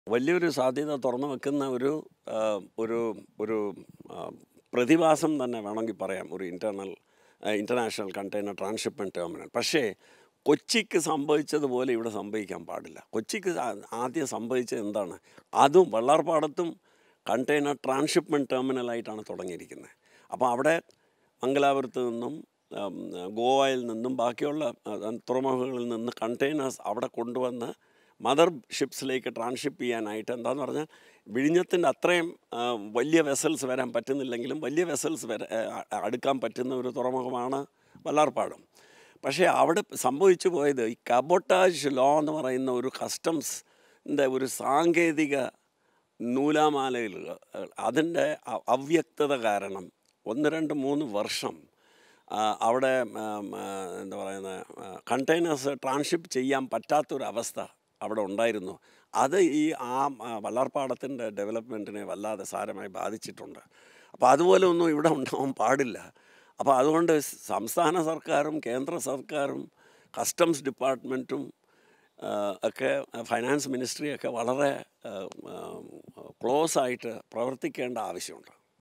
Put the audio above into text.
വലിയൊരു സാധ്യത തുറന്നു വെക്കുന്ന ഒരു ആ, ഒരു ഒരു ആ, പ്രതിഭാസം തന്നെ വേണമെങ്കിൽ പറയാം ഒരു internal international container transhipment terminal പക്ഷേ കൊച്ചിക്ക് സംഭവിച്ചതുപോലെ ഇവിടെ സംഭവിക്കാൻ പാടില്ല കൊച്ചിക്ക് ആ- ആദ്യം സംഭവിച്ചത് എന്താണ് അതും വെള്ളാർപാടത്തും കണ്ടെയ്നർ ട്രാൻസ്ഷിപ്മെൻറ്റ് ടെർമിനലായിട്ടാണ് തുടങ്ങിയിരിക്കുന്നത് അപ്പോൾ അവിടെ മംഗലാപുരത്ത് നിന്നും ഉം, ഗോവയിൽ നിന്നും ബാക്കിയുള്ള ആ, തുറമുഖങ്ങളിൽ നിന്ന് കണ്ടെയ്നേഴ്സ് അവിടെ കൊണ്ടുവന്ന് മദർ ഷിപ്സിലേക്ക് ട്രാൻസ്ഷിപ്പ് ചെയ്യാനായിട്ട് എന്താന്ന് പറഞ്ഞാൽ വിഴിഞ്ഞത്തിൻ്റെ അത്രയും ആ, വലിയ വെസൽസ് വരാൻ പറ്റുന്നില്ലെങ്കിലും വലിയ വെസൽസ് വര ആ, അടുക്കാൻ പറ്റുന്ന ഒരു തുറമുഖമാണ് വല്ലാർപ്പാടം പക്ഷേ അവിടെ സംഭവിച്ചു പോയത് ഈ കബോട്ടാജ് ലോ എന്ന് പറയുന്ന ഒരു കസ്റ്റംസിൻ്റെ ഒരു സാങ്കേതിക നൂലാമാലയിൽ അതിൻ്റെ അ- അവ്യക്തത കാരണം ഒന്ന് രണ്ട് മൂന്ന് വർഷം ആ, അവിടെ ഉം, ആ, എന്താ പറയുന്നത് കണ്ടെയ്നേഴ്സ് ട്രാൻസ്ഷിപ്പ് ചെയ്യാൻ പറ്റാത്തൊരവസ്ഥ അവിടെ ഉണ്ടായിരുന്നു അത് ഈ ആ ആ, വല്ലാർപ്പാടത്തിൻ്റെ ഡെവലപ്മെൻറ്റിനെ വല്ലാതെ സാരമായി ബാധിച്ചിട്ടുണ്ട് അപ്പോൾ അതുപോലെ ഒന്നും ഇവിടെ ഉണ്ടാവാൻ പാടില്ല അപ്പോൾ അതുകൊണ്ട് സംസ്ഥാന സർക്കാരും കേന്ദ്ര സർക്കാരും കസ്റ്റംസ് ഡിപ്പാർട്ട്മെൻറ്റും ഒക്കെ ഫൈനാൻസ് മിനിസ്ട്രിയൊക്കെ വളരെ ക്ലോസ് ആയിട്ട് പ്രവർത്തിക്കേണ്ട ആവശ്യമുണ്ട്